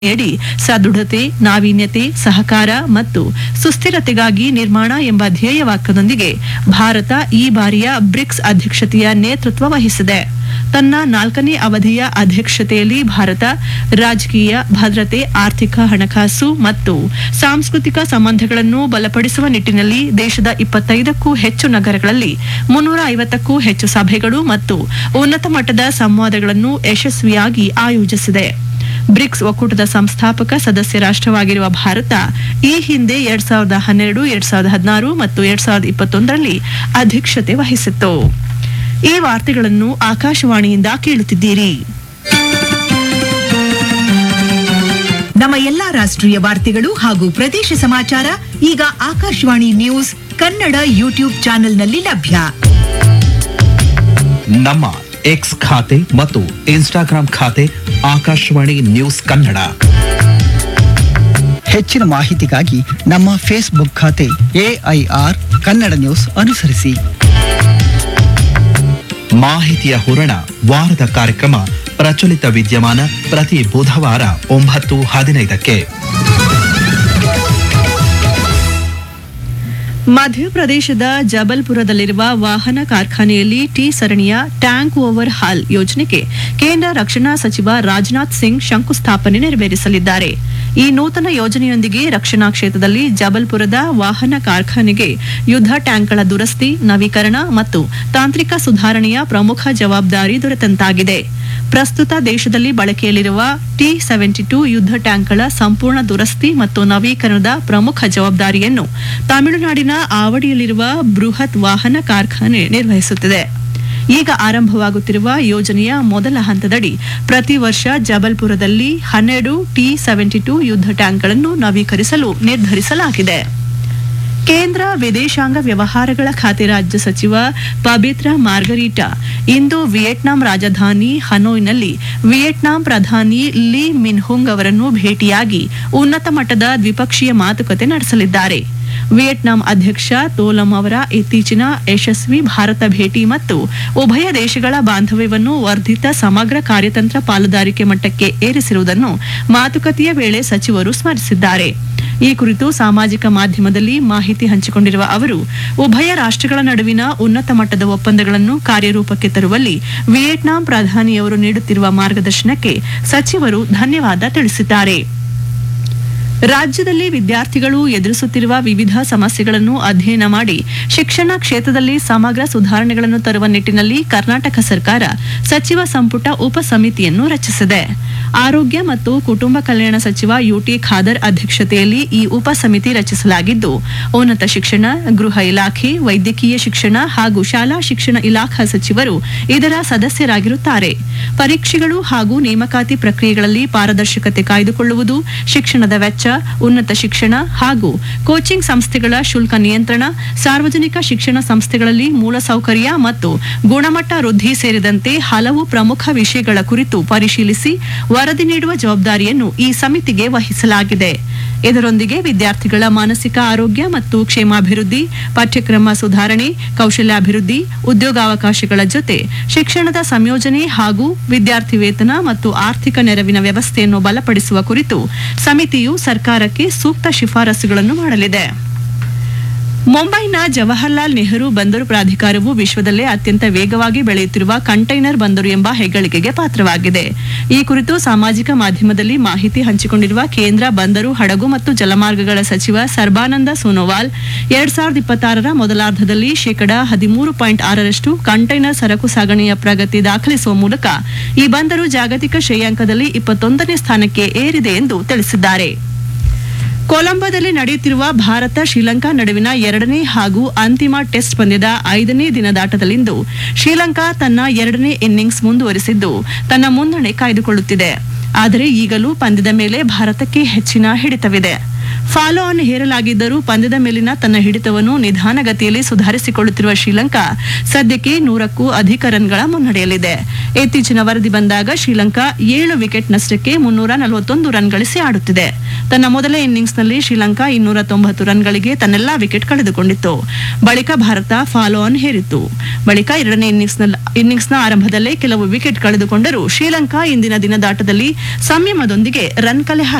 ಯಡಿ ಸದೃಢತೆ ನಾವೀನ್ಯತೆ ಸಹಕಾರ ಮತ್ತು ಸುಸ್ಥಿರತೆಗಾಗಿ ನಿರ್ಮಾಣ ಎಂಬ ಧ್ಯೇಯವಾಕ್ಯದೊಂದಿಗೆ ಭಾರತ ಈ ಬಾರಿಯ ಬ್ರಿಕ್ಸ್ ಅಧ್ಯಕ್ಷತೆಯ ನೇತೃತ್ವ ವಹಿಸಿದೆ ತನ್ನ ನಾಲ್ಕನೇ ಅವಧಿಯ ಅಧ್ಯಕ್ಷತೆಯಲ್ಲಿ ಭಾರತ ರಾಜಕೀಯ ಭದ್ರತೆ ಆರ್ಥಿಕ ಹಣಕಾಸು ಮತ್ತು ಸಾಂಸ್ಕೃತಿಕ ಸಂಬಂಧಗಳನ್ನು ಬಲಪಡಿಸುವ ನಿಟ್ಟಿನಲ್ಲಿ ದೇಶದ ಇಪ್ಪತ್ತೈದಕ್ಕೂ ಹೆಚ್ಚು ನಗರಗಳಲ್ಲಿ ಮುನ್ನೂರ ಐವತ್ತಕ್ಕೂ ಹೆಚ್ಚು ಸಭೆಗಳು ಮತ್ತು ಉನ್ನತ ಮಟ್ಟದ ಸಂವಾದಗಳನ್ನು ಯಶಸ್ವಿಯಾಗಿ ಆಯೋಜಿಸಿದೆ ಬ್ರಿಕ್ಸ್ ಒಕ್ಕೂಟದ ಸಂಸ್ಥಾಪಕ ಸದಸ್ಯ ರಾಷ್ಟ್ರವಾಗಿರುವ ಭಾರತ ಈ ಹಿಂದೆ ಎರಡ್ ಸಾವಿರದ ಹನ್ನೆರಡು ಎರಡ್ ಸಾವಿರದ ಹದಿನಾರು ಮತ್ತು ಎರಡ್ ಸಾವಿರದ ಇಪ್ಪತ್ತೊಂದರಲ್ಲಿ ಅಧ್ಯಕ್ಷತೆ ವಹಿಸಿತ್ತು ಈ ವಾರ್ತೆಗಳನ್ನು ಆಕಾಶವಾಣಿಯಿಂದ ಕೇಳುತ್ತಿದ್ದೀರಿ ನಮ್ಮ ಎಲ್ಲಾ ರಾಷ್ಟ್ರೀಯ ವಾರ್ತೆಗಳು ಹಾಗೂ ಪ್ರದೇಶ ಸಮಾಚಾರ ಈಗ ಆಕಾಶವಾಣಿ ನ್ಯೂಸ್ ಕನ್ನಡ ಯೂಟ್ಯೂಬ್ ಚಾನೆಲ್ನಲ್ಲಿ ಲಭ್ಯ ನಮ್ಮ ಎಕ್ಸ್ ಖಾತೆ ಮತ್ತು ಇನ್ಸ್ಟಾಗ್ರಾಂ ಖಾತೆ ಆಕಾಶವಾಣಿ ನ್ಯೂಸ್ ಕನ್ನಡ ಹೆಚ್ಚಿನ ಮಾಹಿತಿಗಾಗಿ ನಮ್ಮ ಫೇಸ್ಬುಕ್ ಖಾತೆ ಎಐಆರ್ ಕನ್ನಡ ನ್ಯೂಸ್ ಅನುಸರಿಸಿ ಮಾಹಿತಿಯ ಹೂರಣ ವಾರದ ಕಾರ್ಯಕ್ರಮ ಪ್ರಚಲಿತ ವಿದ್ಯಮಾನ ಪ್ರತಿ ಬುಧವಾರ ಒಂಬತ್ತು ಹದಿನೈದಕ್ಕೆ ಮಧ್ಯಪ್ರದೇಶದ ಜಬಲ್ಪುರದಲ್ಲಿರುವ ವಾಹನ ಕಾರ್ಖಾನೆಯಲ್ಲಿ ಟಿ ಸರಣಿಯ ಟ್ಯಾಂಕ್ ಓವರ್ ಹಾಲ್ ಯೋಜನೆಗೆ ಕೇಂದ್ರ ರಕ್ಷಣಾ ಸಚಿವ ರಾಜನಾಥ್ ಸಿಂಗ್ ಶಂಕುಸ್ಥಾಪನೆ ನೆರವೇರಿಸಲಿದ್ದಾರೆ ಈ ನೂತನ ಯೋಜನೆಯೊಂದಿಗೆ ರಕ್ಷಣಾ ಕ್ಷೇತ್ರದಲ್ಲಿ ಜಬಲ್ಪುರದ ವಾಹನ ಕಾರ್ಖಾನೆಗೆ ಯುದ್ಧ ಟ್ಯಾಂಕ್ಗಳ ದುರಸ್ತಿ ನವೀಕರಣ ಮತ್ತು ತಾಂತ್ರಿಕ ಸುಧಾರಣೆಯ ಪ್ರಮುಖ ಜವಾಬ್ದಾರಿ ದೊರೆತಂತಾಗಿದೆ ಪ್ರಸ್ತುತ ದೇಶದಲ್ಲಿ ಬಳಕೆಯಲ್ಲಿರುವ ಟಿ ಸೆವೆಂಟಿ ಟೂ ಯುದ್ಧ ಟ್ಯಾಂಕ್ಗಳ ಸಂಪೂರ್ಣ ದುರಸ್ತಿ ಮತ್ತು ನವೀಕರಣದ ಪ್ರಮುಖ ಜವಾಬ್ದಾರಿಯನ್ನು ತಮಿಳುನಾಡಿನ ಆವಡಿಯಲ್ಲಿರುವ ಬೃಹತ್ ವಾಹನ ಕಾರ್ಖಾನೆ ನಿರ್ವಹಿಸುತ್ತಿದೆ ಈಗ ಆರಂಭವಾಗುತ್ತಿರುವ ಯೋಜನೆಯ ಮೊದಲ ಹಂತದಡಿ ಪ್ರತಿ ವರ್ಷ ಜಬಲ್ಪುರದಲ್ಲಿ ಹನ್ನೆರಡು ಟಿ ಸೆವೆಂಟಿ ಟೂ ಯುದ್ಧ ಟ್ಯಾಂಕ್ಗಳನ್ನು ನವೀಕರಿಸಲು ನಿರ್ಧರಿಸಲಾಗಿದೆ ಕೇಂದ್ರ ವಿದೇಶಾಂಗ ವ್ಯವಹಾರಗಳ ಖಾತೆ ರಾಜ್ಯ ಸಚಿವ ಪಬಿತ್ರ ಮಾರ್ಗರೀಟಾ ಇಂದು ವಿಯೆಟ್ನಾಂ ರಾಜಧಾನಿ ಹನೋಯ್ನಲ್ಲಿ ವಿಯೆಟ್ನಾಂ ಪ್ರಧಾನಿ ಲೀ ಮಿನ್ಹುಂಗ್ ಅವರನ್ನು ಭೇಟಿಯಾಗಿ ಉನ್ನತ ಮಟ್ಟದ ದ್ವಿಪಕ್ಷೀಯ ಮಾತುಕತೆ ನಡೆಸಲಿದ್ದಾರೆ ವಿಯೆಟ್ನಾಂ ಅಧ್ಯಕ್ಷ ತೋಲಂ ಅವರ ಇತ್ತೀಚಿನ ಯಶಸ್ವಿ ಭಾರತ ಭೇಟಿ ಮತ್ತು ಉಭಯ ದೇಶಗಳ ಬಾಂಧವ್ಯವನ್ನು ವರ್ಧಿತ ಸಮಗ್ರ ಕಾರ್ಯತಂತ್ರ ಪಾಲುದಾರಿಕೆ ಮಟ್ಟಕ್ಕೆ ಏರಿಸಿರುವುದನ್ನು ಮಾತುಕತೆಯ ವೇಳೆ ಸಚಿವರು ಸ್ಮರಿಸಿದ್ದಾರೆ ಈ ಕುರಿತು ಸಾಮಾಜಿಕ ಮಾಧ್ಯಮದಲ್ಲಿ ಮಾಹಿತಿ ಹಂಚಿಕೊಂಡಿರುವ ಅವರು ಉಭಯ ರಾಷ್ಟ್ರಗಳ ನಡುವಿನ ಉನ್ನತ ಮಟ್ಟದ ಒಪ್ಪಂದಗಳನ್ನು ಕಾರ್ಯರೂಪಕ್ಕೆ ತರುವಲ್ಲಿ ವಿಯೆಟ್ನಾಂ ಪ್ರಧಾನಿಯವರು ನೀಡುತ್ತಿರುವ ಮಾರ್ಗದರ್ಶನಕ್ಕೆ ಸಚಿವರು ಧನ್ಯವಾದ ತಿಳಿಸಿದ್ದಾರೆ ರಾಜ್ಯದಲ್ಲಿ ವಿದ್ಯಾರ್ಥಿಗಳು ಎದುರಿಸುತ್ತಿರುವ ವಿವಿಧ ಸಮಸ್ಯೆಗಳನ್ನು ಅಧ್ಯಯನ ಮಾಡಿ ಶಿಕ್ಷಣ ಕ್ಷೇತ್ರದಲ್ಲಿ ಸಮಗ್ರ ಸುಧಾರಣೆಗಳನ್ನು ತರುವ ನಿಟ್ಟಿನಲ್ಲಿ ಕರ್ನಾಟಕ ಸರ್ಕಾರ ಸಚಿವ ಸಂಪುಟ ಉಪ ಸಮಿತಿಯನ್ನು ರಚಿಸಿದೆ ಆರೋಗ್ಯ ಮತ್ತು ಕುಟುಂಬ ಕಲ್ಯಾಣ ಸಚಿವ ಯುಟಿ ಖಾದರ್ ಅಧ್ಯಕ್ಷತೆಯಲ್ಲಿ ಈ ಉಪ ಸಮಿತಿ ರಚಿಸಲಾಗಿದ್ದು ಉನ್ನತ ಶಿಕ್ಷಣ ಗೃಹ ಇಲಾಖೆ ವೈದ್ಯಕೀಯ ಶಿಕ್ಷಣ ಹಾಗೂ ಶಾಲಾ ಶಿಕ್ಷಣ ಇಲಾಖಾ ಸಚಿವರು ಇದರ ಸದಸ್ಯರಾಗಿರುತ್ತಾರೆ ಪರೀಕ್ಷೆಗಳು ಹಾಗೂ ನೇಮಕಾತಿ ಪ್ರಕ್ರಿಯೆಗಳಲ್ಲಿ ಪಾರದರ್ಶಕತೆ ಕಾಯ್ದುಕೊಳ್ಳುವುದು ಶಿಕ್ಷಣದ ವೆಚ್ಚ ಉನ್ನತ ಶಿಕ್ಷಣ ಹಾಗೂ ಕೋಚಿಂಗ್ ಸಂಸ್ಥೆಗಳ ಶುಲ್ಕ ನಿಯಂತ್ರಣ ಸಾರ್ವಜನಿಕ ಶಿಕ್ಷಣ ಸಂಸ್ಥೆಗಳಲ್ಲಿ ಮೂಲಸೌಕರ್ಯ ಮತ್ತು ಗುಣಮಟ್ಟ ವೃದ್ಧಿ ಸೇರಿದಂತೆ ಹಲವು ಪ್ರಮುಖ ವಿಷಯಗಳ ಕುರಿತು ಪರಿಶೀಲಿಸಿ ವರದಿ ನೀಡುವ ಜವಾಬ್ದಾರಿಯನ್ನು ಈ ಸಮಿತಿಗೆ ವಹಿಸಲಾಗಿದೆ ಇದರೊಂದಿಗೆ ವಿದ್ಯಾರ್ಥಿಗಳ ಮಾನಸಿಕ ಆರೋಗ್ಯ ಮತ್ತು ಕ್ಷೇಮಾಭಿವೃದ್ಧಿ ಪಠ್ಯಕ್ರಮ ಸುಧಾರಣೆ ಕೌಶಲ್ಯಾಭಿವೃದ್ಧಿ ಉದ್ಯೋಗಾವಕಾಶಗಳ ಜೊತೆ ಶಿಕ್ಷಣದ ಸಂಯೋಜನೆ ಹಾಗೂ ವಿದ್ಯಾರ್ಥಿ ವೇತನ ಮತ್ತು ಆರ್ಥಿಕ ನೆರವಿನ ವ್ಯವಸ್ಥೆಯನ್ನು ಬಲಪಡಿಸುವ ಕುರಿತು ಸಮಿತಿಯು ಸರ್ಕಾರಕ್ಕೆ ಸೂಕ್ತ ಶಿಫಾರಸುಗಳನ್ನು ಮಾಡಲಿದೆ ಮುಂಬೈನ ಜವಾಹರ್ಲಾಲ್ ನೆಹರು ಬಂದರು ಪ್ರಾಧಿಕಾರವು ವಿಶ್ವದಲ್ಲೇ ಅತ್ಯಂತ ವೇಗವಾಗಿ ಬೆಳೆಯುತ್ತಿರುವ ಕಂಟೈನರ್ ಬಂದರು ಎಂಬ ಹೆಗ್ಗಳಿಕೆಗೆ ಪಾತ್ರವಾಗಿದೆ ಈ ಕುರಿತು ಸಾಮಾಜಿಕ ಮಾಧ್ಯಮದಲ್ಲಿ ಮಾಹಿತಿ ಹಂಚಿಕೊಂಡಿರುವ ಕೇಂದ್ರ ಬಂದರು ಹಡಗು ಮತ್ತು ಜಲಮಾರ್ಗಗಳ ಸಚಿವ ಸರ್ಬಾನಂದ ಸೋನೋವಾಲ್ ಎರಡ್ ಸಾವಿರದ ಇಪ್ಪತ್ತಾರರ ಮೊದಲಾರ್ಧದಲ್ಲಿ ಶೇಕಡಾ ಹದಿಮೂರು ಪಾಯಿಂಟ್ ಆರರಷ್ಟು ಕಂಟೈನರ್ ಸರಕು ಸಾಗಣೆಯ ಪ್ರಗತಿ ದಾಖಲಿಸುವ ಮೂಲಕ ಈ ಬಂದರು ಜಾಗತಿಕ ಶ್ರೇಯಾಂಕದಲ್ಲಿ ಇಪ್ಪತ್ತೊಂದನೇ ಸ್ಥಾನಕ್ಕೆ ಏರಿದೆ ಎಂದು ತಿಳಿಸಿದ್ದಾರೆ ಕೊಲಂಬೋದಲ್ಲಿ ನಡೆಯುತ್ತಿರುವ ಭಾರತ ಶ್ರೀಲಂಕಾ ನಡುವಿನ ಎರಡನೇ ಹಾಗೂ ಅಂತಿಮ ಟೆಸ್ಟ್ ಪಂದ್ಯದ ಐದನೇ ದಿನದಾಟದಲ್ಲಿಂದು ಶ್ರೀಲಂಕಾ ತನ್ನ ಎರಡನೇ ಇನ್ನಿಂಗ್ಸ್ ಮುಂದುವರಿಸಿದ್ದು ತನ್ನ ಮುನ್ನಡೆ ಕಾಯ್ದುಕೊಳ್ಳುತ್ತಿದೆ ಆದರೆ ಈಗಲೂ ಪಂದ್ಯದ ಮೇಲೆ ಭಾರತಕ್ಕೆ ಹೆಚ್ಚಿನ ಹಿಡಿತವಿದೆ ಫಾಲೋ ಆನ್ ಹೇರಲಾಗಿದ್ದರೂ ಪಂದ್ಯದ ಮೇಲಿನ ತನ್ನ ಹಿಡಿತವನ್ನು ನಿಧಾನಗತಿಯಲ್ಲಿ ಸುಧಾರಿಸಿಕೊಳ್ಳುತ್ತಿರುವ ಶ್ರೀಲಂಕಾ ಸದ್ಯಕ್ಕೆ ನೂರಕ್ಕೂ ಅಧಿಕ ರನ್ಗಳ ಮುನ್ನಡೆಯಲ್ಲಿದೆ ಇತ್ತೀಚಿನ ವರದಿ ಬಂದಾಗ ಶ್ರೀಲಂಕಾ ಏಳು ವಿಕೆಟ್ ನಷ್ಟಕ್ಕೆ ಮುನ್ನೂರ ನಲವತ್ತೊಂದು ರನ್ ಗಳಿಸಿ ಆಡುತ್ತಿದೆ ತನ್ನ ಮೊದಲ ಇನ್ನಿಂಗ್ಸ್ನಲ್ಲಿ ಶ್ರೀಲಂಕಾ ಇನ್ನೂರ ತೊಂಬತ್ತು ರನ್ಗಳಿಗೆ ತನ್ನೆಲ್ಲಾ ವಿಕೆಟ್ ಕಳೆದುಕೊಂಡಿತ್ತು ಬಳಿಕ ಭಾರತ ಫಾಲೋ ಆನ್ ಹೇರಿತ್ತು ಬಳಿಕ ಎರಡನೇ ಇನ್ನಿಂಗ್ಸ್ನ ಇನ್ನಿಂಗ್ಸ್ನ ಆರಂಭದಲ್ಲೇ ಕೆಲವು ವಿಕೆಟ್ ಕಳೆದುಕೊಂಡರೂ ಶ್ರೀಲಂಕಾ ಇಂದಿನ ದಿನದಾಟದಲ್ಲಿ ಸಂಯಮದೊಂದಿಗೆ ರನ್ ಕಲೆ ಹಾಕಿತು